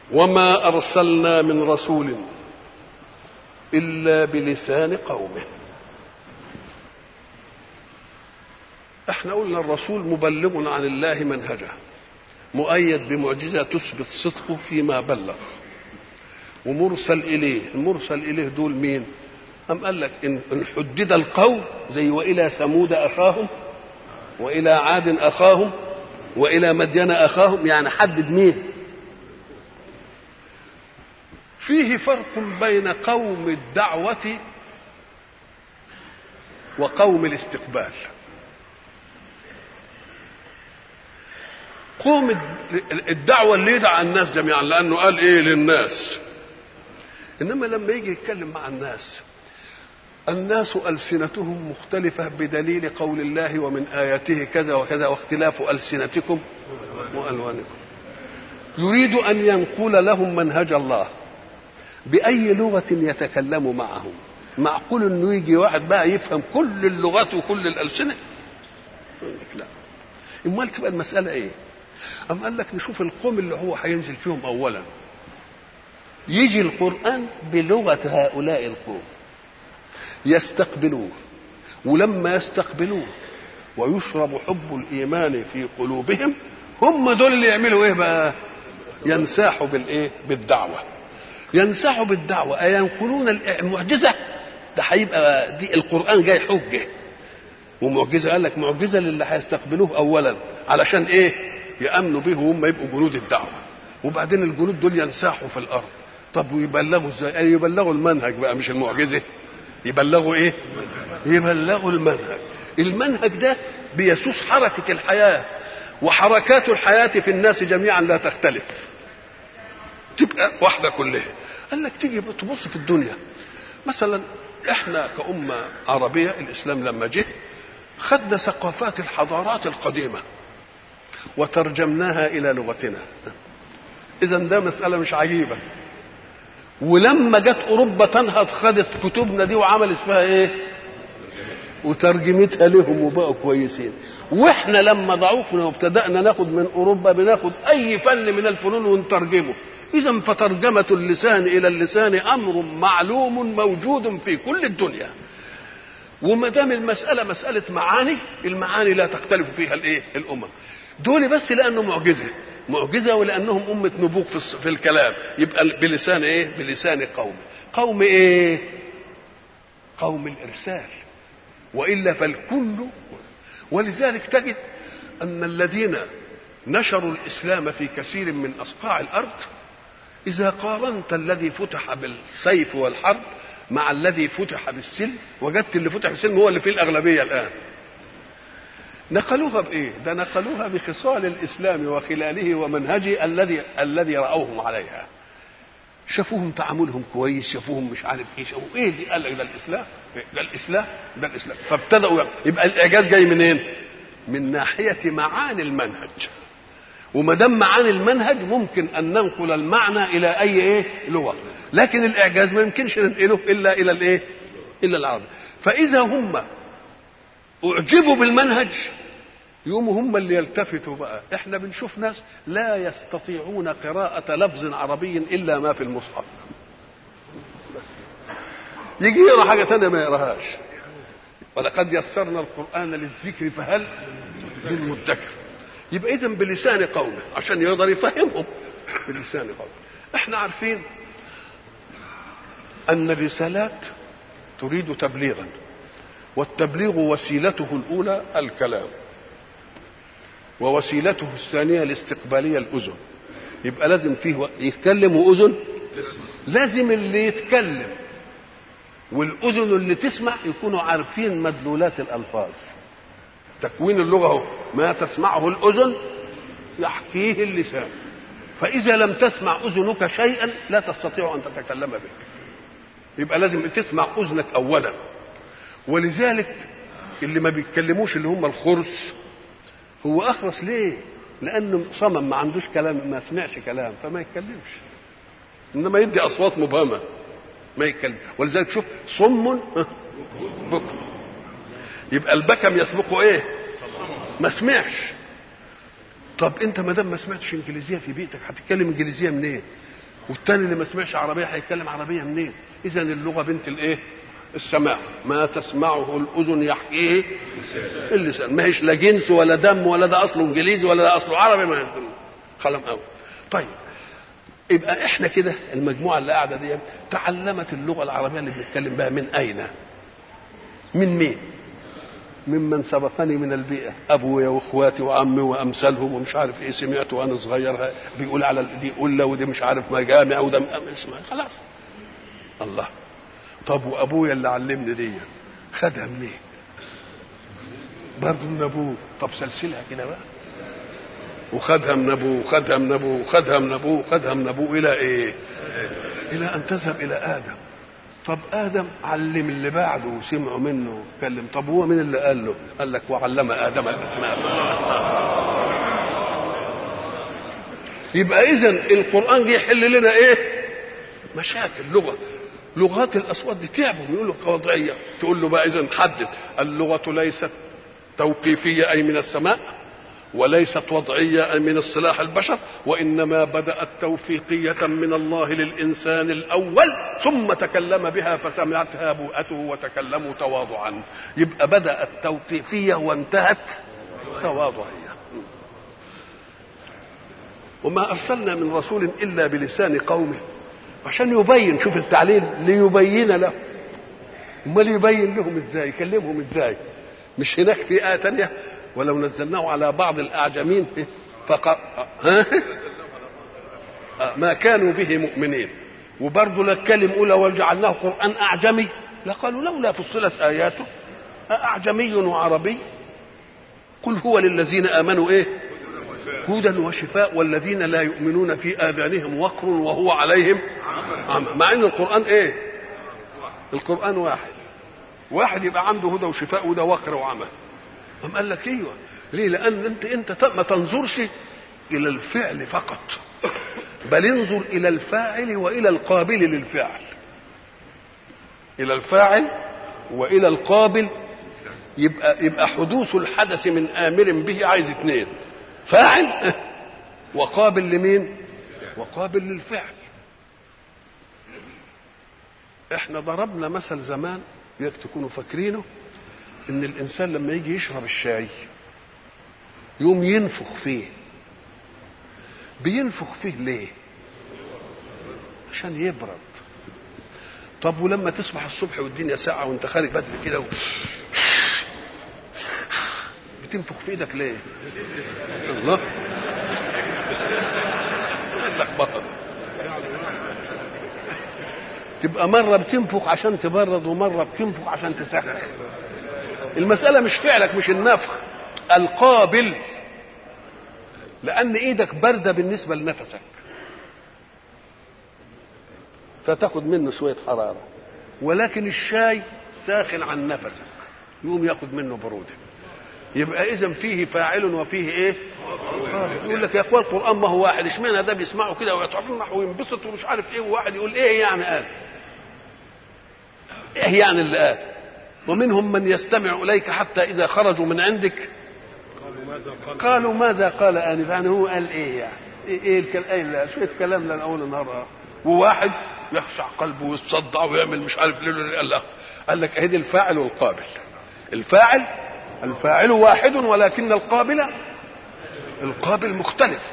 وما ارسلنا من رسول الا بلسان قومه احنا قلنا الرسول مبلغ عن الله منهجه مؤيد بمعجزه تثبت صدقه فيما بلغ ومرسل اليه المرسل اليه دول مين أم قال لك إن إن حدد القوم زي وإلى ثمود أخاهم وإلى عاد أخاهم وإلى مدين أخاهم يعني حدد مين فيه فرق بين قوم الدعوة وقوم الاستقبال قوم الدعوة اللي يدعى الناس جميعا لأنه قال إيه للناس إنما لما يجي يتكلم مع الناس الناس ألسنتهم مختلفة بدليل قول الله ومن آياته كذا وكذا واختلاف ألسنتكم وألوانكم يريد أن ينقل لهم منهج الله بأي لغة يتكلم معهم معقول انه يجي واحد بقى يفهم كل اللغات وكل الألسنة لا امال تبقى المسألة ايه أم قال لك نشوف القوم اللي هو هينزل فيهم أولا يجي القرآن بلغة هؤلاء القوم يستقبلوه ولما يستقبلوه ويشرب حب الايمان في قلوبهم هم دول اللي يعملوا ايه بقى ينساحوا بالايه بالدعوه ينساحوا بالدعوه اينقلون المعجزه ده هيبقى دي القران جاي حجه ومعجزه قال لك معجزه للي هيستقبلوه اولا علشان ايه يامنوا به وهم يبقوا جنود الدعوه وبعدين الجنود دول ينساحوا في الارض طب ويبلغوا ازاي أي يبلغوا المنهج بقى مش المعجزه يبلغوا ايه يبلغوا المنهج المنهج ده بيسوس حركة الحياة وحركات الحياة في الناس جميعا لا تختلف تبقى واحدة كلها قال لك تيجي تبص في الدنيا مثلا احنا كأمة عربية الإسلام لما جه خدنا ثقافات الحضارات القديمة وترجمناها إلى لغتنا إذا ده مسألة مش عجيبة ولما جت اوروبا تنهض خدت كتبنا دي وعملت فيها ايه وترجمتها لهم وبقوا كويسين واحنا لما ضعفنا وابتدانا ناخد من اوروبا بناخد اي فن من الفنون ونترجمه اذا فترجمه اللسان الى اللسان امر معلوم موجود في كل الدنيا وما دام المساله مساله معاني المعاني لا تختلف فيها الايه الامم دول بس لانه معجزه معجزه ولانهم امه نبوغ في, في الكلام يبقى بلسان ايه بلسان قوم قوم ايه قوم الارسال والا فالكل ولذلك تجد ان الذين نشروا الاسلام في كثير من اصقاع الارض اذا قارنت الذي فتح بالسيف والحرب مع الذي فتح بالسلم وجدت اللي فتح بالسلم هو اللي فيه الاغلبيه الان نقلوها بايه؟ ده نقلوها بخصال الاسلام وخلاله ومنهجه الذي الذي راوهم عليها. شافوهم تعاملهم كويس، شافوهم مش عارف ايه، شافوا ايه دي؟ قال لك ده الاسلام، ده الاسلام، ده الاسلام، فابتدأوا يبقى الاعجاز جاي منين؟ من ناحية معاني المنهج. وما دام معاني المنهج ممكن ان ننقل المعنى الى اي ايه؟ لغة. لكن الاعجاز ما يمكنش ننقله الا الى الايه؟ الا العرب. فاذا هم اعجبوا بالمنهج يوم هم اللي يلتفتوا بقى احنا بنشوف ناس لا يستطيعون قراءة لفظ عربي الا ما في المصحف بس يجي يقرا حاجة تانية ما يقراهاش ولقد يسرنا القرآن للذكر فهل من مدكر يبقى اذا بلسان قومه عشان يقدر يفهمهم بلسان قومه احنا عارفين ان الرسالات تريد تبليغا والتبليغ وسيلته الأولى الكلام ووسيلته الثانية الاستقبالية الأذن يبقى لازم فيه يتكلم وأذن لازم اللي يتكلم والأذن اللي تسمع يكونوا عارفين مدلولات الألفاظ تكوين اللغة هو ما تسمعه الأذن يحكيه اللسان فإذا لم تسمع أذنك شيئا لا تستطيع أن تتكلم به يبقى لازم تسمع أذنك أولا ولذلك اللي ما بيتكلموش اللي هم الخرس هو اخرس ليه لانه صمم ما عندوش كلام ما سمعش كلام فما يتكلمش انما يدي اصوات مبهمه ما يتكلم ولذلك شوف صم بكم يبقى البكم يسبقه ايه ما سمعش طب انت ما دام ما سمعتش انجليزيه في بيتك هتتكلم انجليزيه منين إيه؟ والتاني اللي ما سمعش عربيه هيتكلم عربيه منين اذا اللغه بنت الايه السماع ما تسمعه الاذن يحكيه اللسان ما هيش لا جنس ولا دم ولا ده اصله انجليزي ولا ده اصله عربي ما كلام قوي طيب يبقى احنا كده المجموعه اللي قاعده دي تعلمت اللغه العربيه اللي بنتكلم بها من اين من مين ممن سبقني من البيئة أبويا وإخواتي وعمي وأمثالهم ومش عارف إيه سمعت وأنا صغير بيقول على دي قلة ودي مش عارف مجامع وده اسمها خلاص الله طب وأبويا اللي علمني دي خدها منين؟ برضه من أبوه طب سلسلها كده بقى وخدها من أبوه وخدها من أبوه وخدها من أبوه وخدها من أبوه إلى إيه؟ إلى أن تذهب إلى آدم طب ادم علم اللي بعده وسمعوا منه واتكلم طب هو مين اللي قال له قال لك وعلم ادم الاسماء يبقى اذا القران جه يحل لنا ايه مشاكل لغه لغات الاصوات دي تعبوا يقولوا وضعيه تقول له بقى اذا حدد اللغه ليست توقيفيه اي من السماء وليست وضعية من اصطلاح البشر وإنما بدأت توفيقية من الله للإنسان الأول ثم تكلم بها فسمعتها بوءته وتكلموا تواضعا يبقى بدأت توقيفية وانتهت تواضعية وما أرسلنا من رسول إلا بلسان قومه عشان يبين شوف التعليل ليبين له امال يبين لهم ازاي يكلمهم ازاي مش هناك في آية تانية ولو نزلناه على بعض الأعجمين فق... ها؟ ما كانوا به مؤمنين وبرضه للكلم أولى وجعلناه قرآن أعجمي لقالوا لولا فصلت آياته أعجمي وعربي قل هو للذين آمنوا إيه هدى وشفاء والذين لا يؤمنون في آذانهم وقر وهو عليهم عمى مع أن القرآن إيه القرآن واحد واحد يبقى عنده هدى وشفاء وده وقر وعمى أم قال لك ايوه ليه لان انت انت ما تنظرش الى الفعل فقط بل انظر الى الفاعل والى القابل للفعل الى الفاعل والى القابل يبقى يبقى حدوث الحدث من امر به عايز اثنين فاعل وقابل لمين وقابل للفعل احنا ضربنا مثل زمان ياك تكونوا فاكرينه ان الانسان لما يجي يشرب الشاي يوم ينفخ فيه بينفخ فيه ليه عشان يبرد طب ولما تصبح الصبح والدنيا ساعة وانت خارج بدري كده و... بتنفخ في ايدك ليه الله اللخبطه تبقى مرة بتنفخ عشان تبرد ومرة بتنفخ عشان تسخن المسألة مش فعلك مش النفخ القابل لأن إيدك باردة بالنسبة لنفسك فتاخد منه شوية حرارة ولكن الشاي ساخن عن نفسك يقوم ياخد منه برودة يبقى إذا فيه فاعل وفيه إيه؟ يقول لك يا اخوان القرآن ما هو واحد اشمعنى ده بيسمعه كده ويترنح وينبسط ومش عارف إيه وواحد يقول إيه يعني قال؟ إيه يعني اللي قال؟ ومنهم من يستمع اليك حتى اذا خرجوا من عندك قالوا ماذا قال انفا يعني هو قال ايه يعني ايه, إيه الكلام إيه شويه كلام لنا اول النهار وواحد يخشع قلبه ويتصدع ويعمل مش عارف ليه قال له قال لك اهدي الفاعل والقابل الفاعل الفاعل واحد ولكن القابل القابل مختلف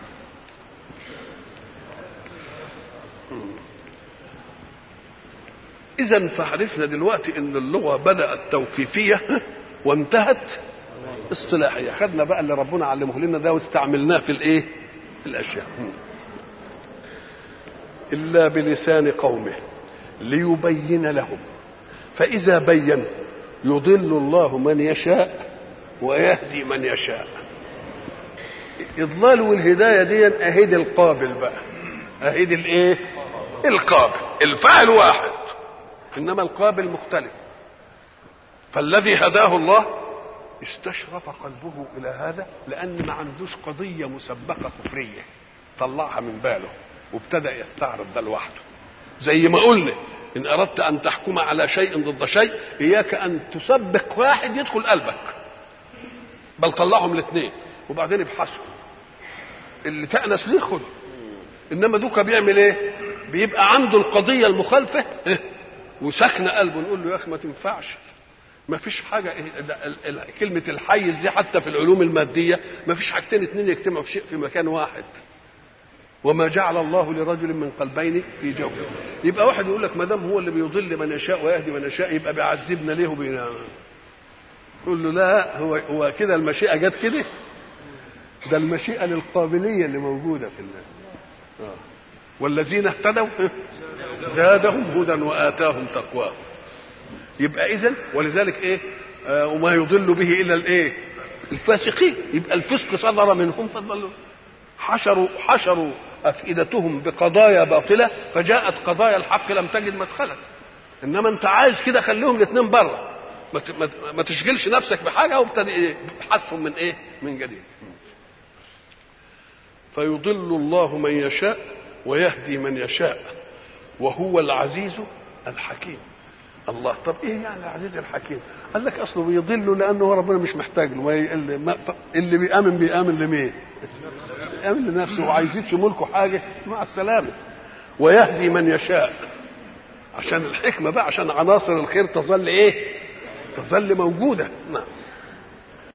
اذا فعرفنا دلوقتي ان اللغه بدات توقيفيه وانتهت اصطلاحيه خدنا بقى اللي ربنا علمه لنا ده واستعملناه في الايه في الاشياء الا بلسان قومه ليبين لهم فاذا بين يضل الله من يشاء ويهدي من يشاء اضلال والهدايه دي اهيد القابل بقى اهيد الايه القابل الفاعل واحد انما القابل مختلف فالذي هداه الله استشرف قلبه الى هذا لان ما عندوش قضيه مسبقه كفريه طلعها من باله وابتدا يستعرض ده لوحده زي ما قلنا ان اردت ان تحكم على شيء ضد شيء اياك ان تسبق واحد يدخل قلبك بل طلعهم الاثنين وبعدين ابحثوا اللي تأنس ليه خد انما دوكا بيعمل ايه بيبقى عنده القضيه المخالفه إيه؟ وسكن قلبه نقول له يا اخي ما تنفعش ما فيش حاجة كلمة الحيز دي حتى في العلوم المادية ما فيش حاجتين اتنين يجتمعوا في شيء في مكان واحد وما جعل الله لرجل من قلبين في جوفه يبقى واحد يقول لك ما دام هو اللي بيضل من يشاء ويهدي من يشاء يبقى بيعذبنا ليه وبينا يقول له لا هو هو كده المشيئة جت كده ده المشيئة للقابلية اللي موجودة في الناس آه. والذين اهتدوا زادهم هدى وآتاهم تقواهم يبقى اذا ولذلك ايه آه وما يضل به الا الايه الفاسقين يبقى الفسق صدر منهم فضلوا حشروا حشروا افئدتهم بقضايا باطله فجاءت قضايا الحق لم تجد مدخلا انما انت عايز كده خليهم الاثنين بره ما ما تشغلش نفسك بحاجه وابتدي ايه حذفهم من ايه من جديد فيضل الله من يشاء ويهدي من يشاء وهو العزيز الحكيم الله طب ايه يعني العزيز الحكيم قال لك اصله بيضله لانه ربنا مش محتاج له اللي, اللي بيامن بيامن لمين بيامن لنفسه وعايز يزيد في ملكه حاجه مع السلامه ويهدي من يشاء عشان الحكمه بقى عشان عناصر الخير تظل ايه تظل موجوده نعم